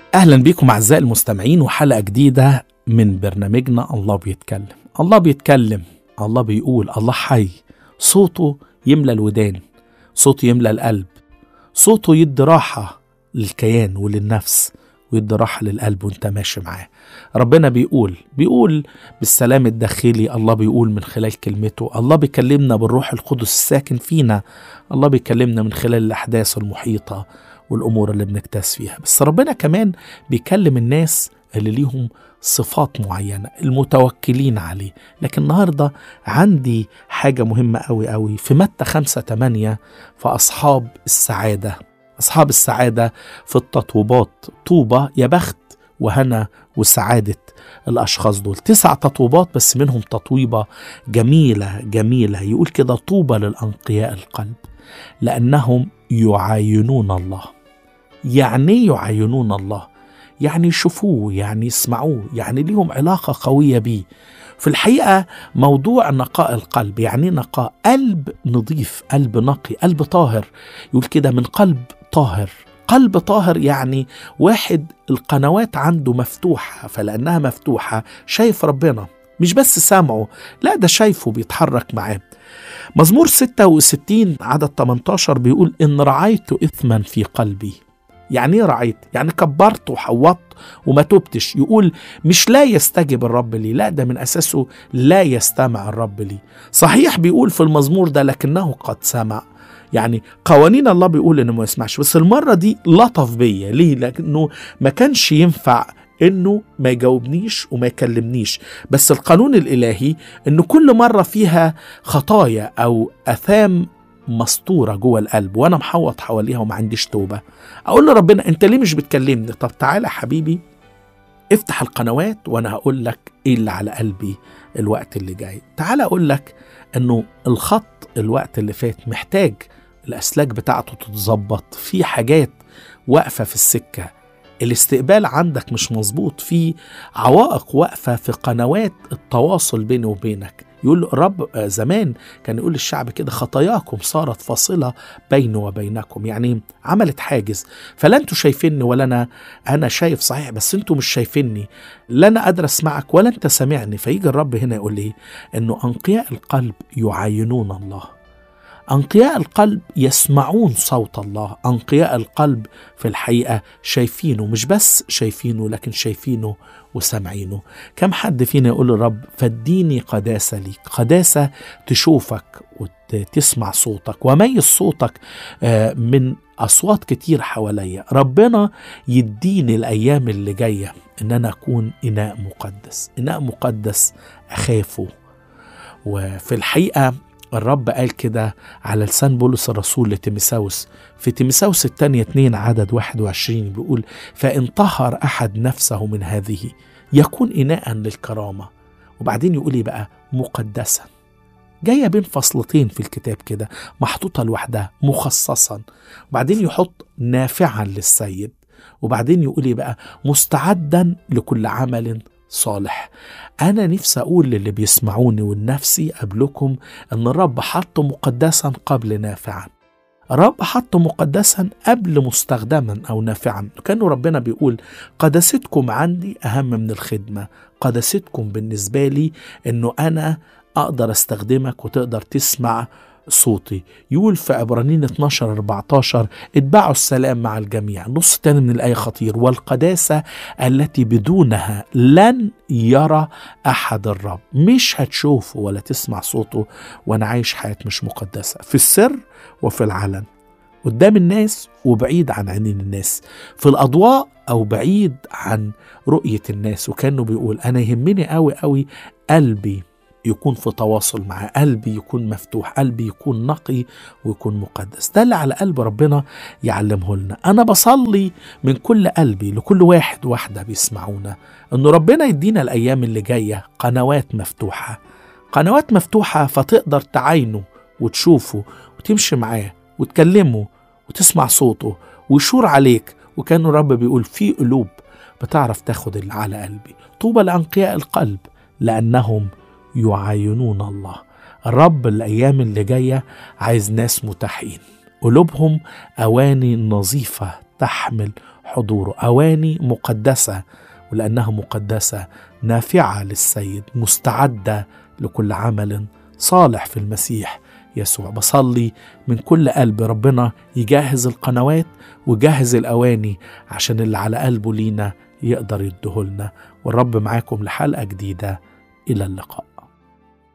اهلا بيكم اعزائي المستمعين وحلقه جديده من برنامجنا الله بيتكلم الله بيتكلم الله بيقول الله حي صوته يملى الودان صوته يملى القلب صوته يدي راحه للكيان وللنفس ويدي راحه للقلب وانت ماشي معاه ربنا بيقول بيقول بالسلام الداخلي الله بيقول من خلال كلمته الله بيكلمنا بالروح القدس الساكن فينا الله بيكلمنا من خلال الاحداث المحيطه والامور اللي بنكتاس فيها بس ربنا كمان بيكلم الناس اللي ليهم صفات معينة المتوكلين عليه لكن النهاردة عندي حاجة مهمة قوي قوي في متى خمسة تمانية في أصحاب السعادة أصحاب السعادة في التطوبات طوبة يا بخت وهنا وسعادة الأشخاص دول تسع تطويبات بس منهم تطويبة جميلة جميلة يقول كده طوبى للأنقياء القلب لأنهم يعاينون الله يعني يعاينون الله يعني يشوفوه يعني يسمعوه يعني ليهم علاقة قوية بيه في الحقيقة موضوع نقاء القلب يعني نقاء قلب نظيف قلب نقي قلب طاهر يقول كده من قلب طاهر قلب طاهر يعني واحد القنوات عنده مفتوحة فلأنها مفتوحة شايف ربنا مش بس سامعه لا ده شايفه بيتحرك معاه مزمور 66 عدد 18 بيقول إن رعيت إثما في قلبي يعني ايه رعيت؟ يعني كبرت وحوطت وما تبتش يقول مش لا يستجب الرب لي لا ده من أساسه لا يستمع الرب لي صحيح بيقول في المزمور ده لكنه قد سمع يعني قوانين الله بيقول انه ما يسمعش بس المره دي لطف بيا ليه لانه ما كانش ينفع انه ما يجاوبنيش وما يكلمنيش بس القانون الالهي انه كل مره فيها خطايا او اثام مسطوره جوه القلب وانا محوط حواليها وما عنديش توبه اقول لربنا انت ليه مش بتكلمني طب تعالى حبيبي افتح القنوات وانا هقول لك ايه اللي على قلبي الوقت اللي جاي تعالى اقول لك انه الخط الوقت اللي فات محتاج الاسلاك بتاعته تتظبط في حاجات واقفه في السكه الاستقبال عندك مش مظبوط في عوائق واقفه في قنوات التواصل بيني وبينك يقول رب زمان كان يقول للشعب كده خطاياكم صارت فاصلة بيني وبينكم يعني عملت حاجز فلا انتوا شايفيني ولا انا انا شايف صحيح بس انتوا مش شايفيني لا انا قادر اسمعك ولا انت سامعني فيجي الرب هنا يقول لي انه انقياء القلب يعاينون الله أنقياء القلب يسمعون صوت الله أنقياء القلب في الحقيقة شايفينه مش بس شايفينه لكن شايفينه وسامعينه كم حد فينا يقول للرب فاديني قداسة ليك قداسة تشوفك وتسمع صوتك وميز صوتك من أصوات كتير حواليا ربنا يديني الأيام اللي جاية إن أنا أكون إناء مقدس إناء مقدس أخافه وفي الحقيقة الرب قال كده على لسان بولس الرسول لتيمساوس في تيمساوس الثانية 2 عدد 21 بيقول فإن طهر أحد نفسه من هذه يكون إناء للكرامة وبعدين يقول إيه بقى مقدسا جاية بين فصلتين في الكتاب كده محطوطة لوحدها مخصصا وبعدين يحط نافعا للسيد وبعدين يقول إيه بقى مستعدا لكل عمل صالح أنا نفسي أقول للي بيسمعوني والنفسي قبلكم أن الرب حطه مقدسا قبل نافعا الرب حطه مقدسا قبل مستخدما أو نافعا كانوا ربنا بيقول قداستكم عندي أهم من الخدمة قداستكم بالنسبة لي أنه أنا أقدر أستخدمك وتقدر تسمع صوتي يقول في عبرانيين 12 14 اتبعوا السلام مع الجميع نص تاني من الآية خطير والقداسة التي بدونها لن يرى أحد الرب مش هتشوفه ولا تسمع صوته وأنا عايش حياة مش مقدسة في السر وفي العلن قدام الناس وبعيد عن عينين الناس في الأضواء أو بعيد عن رؤية الناس وكانه بيقول أنا يهمني قوي قوي قلبي يكون في تواصل مع قلبي يكون مفتوح قلبي يكون نقي ويكون مقدس ده اللي على قلب ربنا يعلمه لنا أنا بصلي من كل قلبي لكل واحد واحدة بيسمعونا أن ربنا يدينا الأيام اللي جاية قنوات مفتوحة قنوات مفتوحة فتقدر تعاينه وتشوفه وتمشي معاه وتكلمه وتسمع صوته ويشور عليك وكان الرب بيقول في قلوب بتعرف تاخد اللي على قلبي طوبى لأنقياء القلب لأنهم يعاينون الله الرب الأيام اللي جاية عايز ناس متاحين قلوبهم أواني نظيفة تحمل حضوره أواني مقدسة ولأنها مقدسة نافعة للسيد مستعدة لكل عمل صالح في المسيح يسوع بصلي من كل قلب ربنا يجهز القنوات ويجهز الأواني عشان اللي على قلبه لينا يقدر يدهولنا والرب معاكم لحلقة جديدة إلى اللقاء